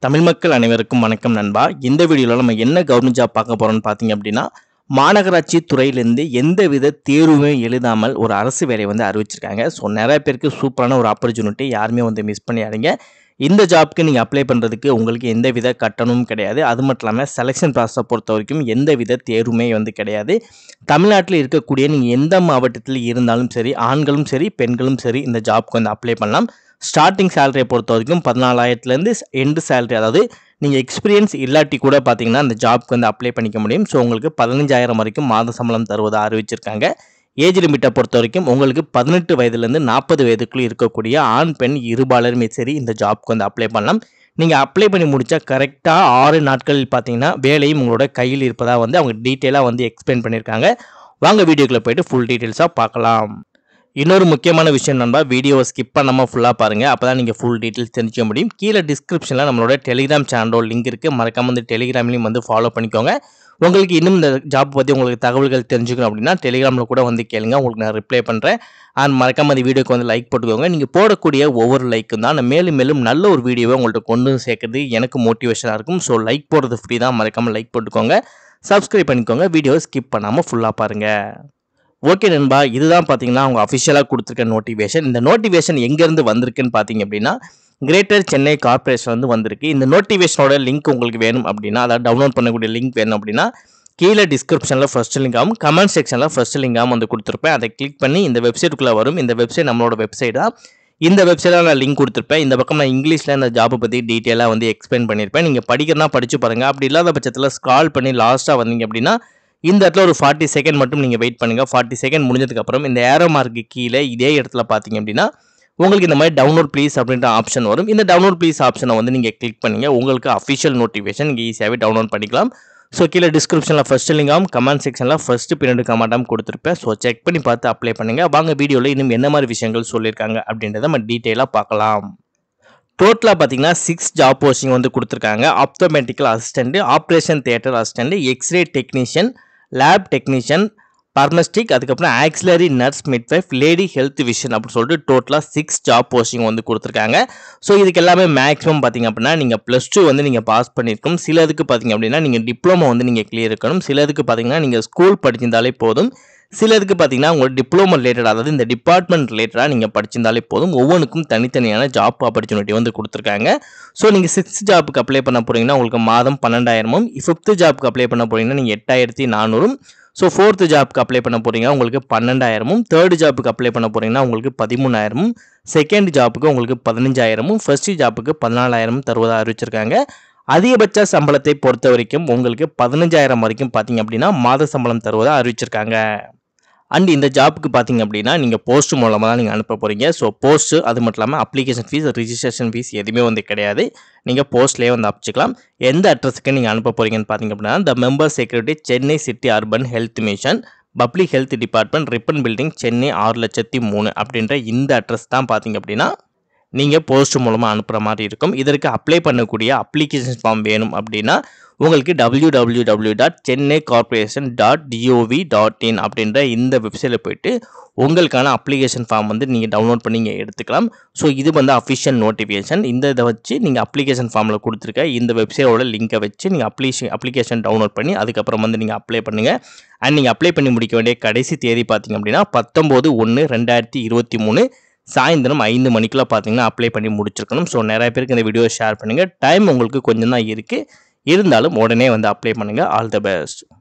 தமிழ் மக்கள் அனைவருக்கும் வணக்கம் நண்பா இந்த வீடியோவில் நம்ம என்ன கவர்மெண்ட் ஜாப் பார்க்க போகிறோம்னு பார்த்தீங்க அப்படின்னா மாநகராட்சி துறையிலேருந்து எந்தவித தேர்வுமே எழுதாமல் ஒரு அரசு வேலையை வந்து அறிவிச்சிருக்காங்க ஸோ நிறைய பேருக்கு சூப்பரான ஒரு ஆப்பர்ச்சுனிட்டி யாருமே வந்து மிஸ் பண்ணியாதீங்க இந்த ஜாப்க்கு நீங்கள் அப்ளை பண்ணுறதுக்கு உங்களுக்கு எந்த வித கட்டணமும் கிடையாது அது மட்டும் இல்லாமல் செலெக்ஷன் ப்ராசஸை பொறுத்த வரைக்கும் எந்த வித தேர்வுமே வந்து கிடையாது தமிழ்நாட்டில் இருக்கக்கூடிய நீங்கள் எந்த மாவட்டத்தில் இருந்தாலும் சரி ஆண்களும் சரி பெண்களும் சரி இந்த ஜாப்க்கு வந்து அப்ளை பண்ணலாம் ஸ்டார்டிங் சேலரியை பொறுத்த வரைக்கும் பதினாலாயிரத்துலேருந்து எண்டு சேலரி அதாவது நீங்கள் எக்ஸ்பீரியன்ஸ் இல்லாட்டி கூட பார்த்தீங்கன்னா இந்த ஜாப்க்கு வந்து அப்ளை பண்ணிக்க முடியும் ஸோ உங்களுக்கு பதினஞ்சாயிரம் வரைக்கும் மாத சம்பளம் தருவதாக அறிவிச்சிருக்காங்க ஏஜ் லிமிட்டை பொறுத்த வரைக்கும் உங்களுக்கு பதினெட்டு வயதுலேருந்து நாற்பது வயதுக்குள்ளே இருக்கக்கூடிய ஆண் பெண் இருபாலருமே சரி இந்த ஜாப்க்கு வந்து அப்ளை பண்ணலாம் நீங்கள் அப்ளை பண்ணி முடித்தா கரெக்டாக ஆறு நாட்களில் பார்த்தீங்கன்னா வேலையும் உங்களோட கையில் இருப்பதாக வந்து அவங்க டீட்டெயிலாக வந்து எக்ஸ்பிளைன் பண்ணியிருக்காங்க வாங்க வீடியோக்குள்ளே போயிட்டு ஃபுல் டீட்டெயில்ஸாக பார்க்கலாம் இன்னொரு முக்கியமான விஷயம் நண்பா வீடியோவை ஸ்கிப் பண்ணாமல் ஃபுல்லாக பாருங்கள் அப்போ தான் நீங்கள் ஃபுல் டீட்டெயில்ஸ் தெரிஞ்சுக்க முடியும் கீழே டிஸ்கிரிப்ஷனில் நம்மளோட டெலிகிராம் சேனலோட லிங்க் இருக்குது மறக்காம வந்து டெலிகிராம்லையும் வந்து ஃபாலோ பண்ணிக்கோங்க உங்களுக்கு இன்னும் இந்த ஜாப் பற்றி உங்களுக்கு தகவல்கள் தெரிஞ்சுக்கணும் அப்படின்னா டெலிகிராமில் கூட வந்து கேளுங்க உங்களுக்கு நான் ரிப்ளை பண்ணுறேன் அண்ட் மறக்காம அந்த வீடியோக்கு வந்து லைக் போட்டுக்கோங்க நீங்கள் போடக்கூடிய ஒவ்வொரு லைக்கும் தான் நான் மேலும் மேலும் நல்ல ஒரு வீடியோவை உங்கள்கிட்ட கொண்டு வந்து சேர்க்கறது எனக்கு மோட்டிவேஷனாக இருக்கும் ஸோ லைக் போடுறது ஃப்ரீ தான் மறக்காமல் லைக் போட்டுக்கோங்க சப்ஸ்கிரைப் பண்ணிக்கோங்க வீடியோவை ஸ்கிப் பண்ணாமல் ஃபுல்லாக பாருங்கள் ஓகே நண்பா இதுதான் பார்த்தீங்கன்னா அவங்க அஃபிஷியலாக கொடுத்துருக்க நோட்டிஃபிகேஷன் இந்த நோட்டிஃபிகேஷன் எங்கேருந்து வந்திருக்குன்னு பார்த்தீங்க அப்படின்னா கிரேட்டர் சென்னை கார்ப்பரேஷன் வந்து வந்திருக்கு இந்த நோட்டிஃபிகேஷனோட லிங்க் உங்களுக்கு வேணும் அப்படின்னா அதாவது டவுன்லோட் பண்ணக்கூடிய லிங்க் வேணும் அப்படின்னா கீழே டிஸ்கிரிப்ஷனில் ஃபர்ஸ்ட் லிங்காகவும் கமெண்ட் செக்ஷனில் ஃபர்ஸ்ட் லிங்காகவும் வந்து கொடுத்துருப்பேன் அதை கிளிக் பண்ணி இந்த வெப்சைட்டுக்குள்ளே வரும் இந்த வெப்சைட் நம்மளோட வெப்சைட் தான் இந்த வெப்சைட்டில் நான் லிங்க் கொடுத்துருப்பேன் இந்த பக்கம் நான் இங்கிலீஷில் இந்த ஜாப்பை பற்றி டீட்டெயிலாக வந்து எக்ஸ்பிளைன் பண்ணியிருப்பேன் நீங்கள் படிக்கிறனா படித்து பாருங்கள் அப்படி இல்லாத பட்சத்தில் ஸ்க்ரால் பண்ணி லாஸ்ட்டாக வந்தீங்க அப்படின்னா இந்த இடத்துல ஒரு ஃபார்ட்டி செகண்ட் மட்டும் நீங்கள் வெயிட் பண்ணுங்கள் ஃபார்ட்டி செகண்ட் முடிஞ்சதுக்கப்புறம் இந்த ஏரோ மார்க்கு கீழே இதே இடத்துல பார்த்தீங்க அப்படின்னா உங்களுக்கு இந்த மாதிரி டவுன்லோட் ப்ளீஸ் அப்படின்ற ஆப்ஷன் வரும் இந்த டவுன்லோட் ப்ளீஸ் ஆப்ஷனை வந்து நீங்கள் கிளிக் பண்ணீங்க உங்களுக்கு அஃபிஷியல் நோட்டிஃபிகேஷன் நீங்கள் ஈஸியாகவே டவுன்லோட் பண்ணிக்கலாம் ஸோ கீழே டிஸ்கிரிப்ஷனில் ஃபஸ்ட் லிங்காகவும் கமெண்ட் செக்ஷனில் ஃபஸ்ட்டு பின்னாடி கமெண்டாகவும் கொடுத்துருப்பேன் ஸோ செக் பண்ணி பார்த்து அப்ளை பண்ணுங்கள் வாங்க வீடியோவில் இன்னும் என்ன மாதிரி விஷயங்கள் சொல்லியிருக்காங்க அப்படின்றத நம்ம டீட்டெயிலாக பார்க்கலாம் டோட்டலாக பார்த்தீங்கன்னா சிக்ஸ் ஜாப் போஸ்டிங் வந்து கொடுத்துருக்காங்க optometrical assistant operation theatre assistant X-ray technician lab technician pharmacist அதுக்கப்புறம் auxiliary nurse midwife lady health vision அப்படின்னு சொல்லிட்டு டோட்டலாக சிக்ஸ் ஜாப் போஸ்டிங் வந்து கொடுத்துருக்காங்க ஸோ இதுக்கு எல்லாமே மேக்ஸிமம் பார்த்தீங்க அப்படின்னா நீங்கள் ப்ளஸ் டூ வந்து நீங்கள் பாஸ் பண்ணியிருக்கணும் சிலதுக்கு பார்த்தீங்க அப்படின்னா நீங்கள் டிப்ளமோ வந்து நீங்கள் கிளியர் இருக்கணும் சிலதுக்கு பார்த்தீங்கன்னா நீங்கள் ஸ்கூல் படிச்சிருந்தாலே போதும் சிலதுக்கு பார்த்தீங்கன்னா உங்களோட டிப்ளமோ ரிலேட்டட் அதாவது இந்த டிபார்ட்மெண்ட் ரிலேட்டடாக நீங்கள் படிச்சிருந்தாலே போதும் ஒவ்வொன்றுக்கும் தனித்தனியான ஜாப் ஆப்பர்ச்சுனிட்டி வந்து கொடுத்துருக்காங்க ஸோ நீங்கள் சிக்ஸ்த் ஜாப்புக்கு அப்ளை பண்ண போகிறீங்கன்னா உங்களுக்கு மாதம் பன்னெண்டாயிரமும் ஃபிஃப்த்து ஜாப்புக்கு அப்ளை பண்ண போகிறீங்கன்னா நீங்கள் எட்டாயிரத்தி நானூறும் ஸோ ஃபோர்த்து ஜாப்க்கு அப்ளை பண்ண போகிறீங்க உங்களுக்கு பன்னெண்டாயிரமும் தேர்ட் ஜாப்புக்கு அப்ளை பண்ண போகிறீங்கன்னா உங்களுக்கு பதிமூணாயிரமும் செகண்ட் ஜாப்புக்கு உங்களுக்கு பதினஞ்சாயிரமும் ஃபர்ஸ்ட் ஜாப்புக்கு பதினாலாயிரமும் தருவதாக அறிவிச்சிருக்காங்க அதிகபட்ச சம்பளத்தை பொறுத்த வரைக்கும் உங்களுக்கு பதினஞ்சாயிரம் வரைக்கும் பார்த்தீங்க அப்படின்னா மாத சம்பளம் தருவதாக அறிவிச்சிருக்காங்க அண்ட் இந்த ஜாப்புக்கு பார்த்தீங்க அப்படின்னா நீங்கள் போஸ்ட் மூலமாக தான் நீங்கள் அனுப்ப போகிறீங்க ஸோ போஸ்ட்டு அது மட்டும் இல்லாமல் அப்ளிகேஷன் ஃபீஸ் ரிஜிஸ்ட்ரேஷன் ஃபீஸ் எதுவுமே வந்து கிடையாது நீங்கள் போஸ்ட்லேயே வந்து அனுப்பிச்சிக்கலாம் எந்த அட்ரஸுக்கு நீங்கள் அனுப்ப போகிறீங்கன்னு பார்த்தீங்க அப்படின்னா the member security Chennai city urban health mission public health department Ripon building Chennai ஆறு லட்சத்தி மூணு அப்படின்ற இந்த அட்ரஸ் தான் பார்த்தீங்க அப்படின்னா நீங்கள் போஸ்ட் மூலமாக அனுப்புகிற மாதிரி இருக்கும் இதற்கு அப்ளை பண்ணக்கூடிய அப்ளிகேஷன் ஃபார்ம் வேணும் அப்படின்னா உங்களுக்கு W W W dot Chennai corporation dot gov dot in அப்படின்ற இந்த வெப்சைட்டில் போயிட்டு உங்களுக்கான அப்ளிகேஷன் ஃபார்ம் வந்து நீங்கள் டவுன்லோட் பண்ணி நீங்கள் எடுத்துக்கலாம் ஸோ இது வந்து அஃபிஷியல் நோட்டிஃபிகேஷன் இந்த இதை வச்சு நீங்கள் அப்ளிகேஷன் ஃபார்மில் கொடுத்துருக்க இந்த வெப்சைட்டோட லிங்கை வச்சு நீங்கள் அப்ளிகேஷன் அப்ளிகேஷன் டவுன்லோட் பண்ணி அதுக்கப்புறம் வந்து நீங்கள் அப்ளை பண்ணுங்கள் அண்ட் நீங்கள் அப்ளை பண்ணி முடிக்க வேண்டிய கடைசி தேதி பார்த்தீங்க அப்படின்னா பத்தொம்போது ஒன்று ரெண்டாயிரத்தி இருபத்தி மூணு சாயந்தரம் ஐந்து மணிக்குள்ளே பார்த்தீங்கன்னா அப்ளை பண்ணி முடிச்சிருக்கணும் ஸோ நிறைய பேருக்கு இந்த வீடியோ ஷேர் பண்ணுங்கள் டைம் உங்களுக்கு கொஞ்சம் தான் இருக்குது இருந்தாலும் உடனே வந்து அப்ளை பண்ணுங்கள் ஆல் த பெஸ்ட்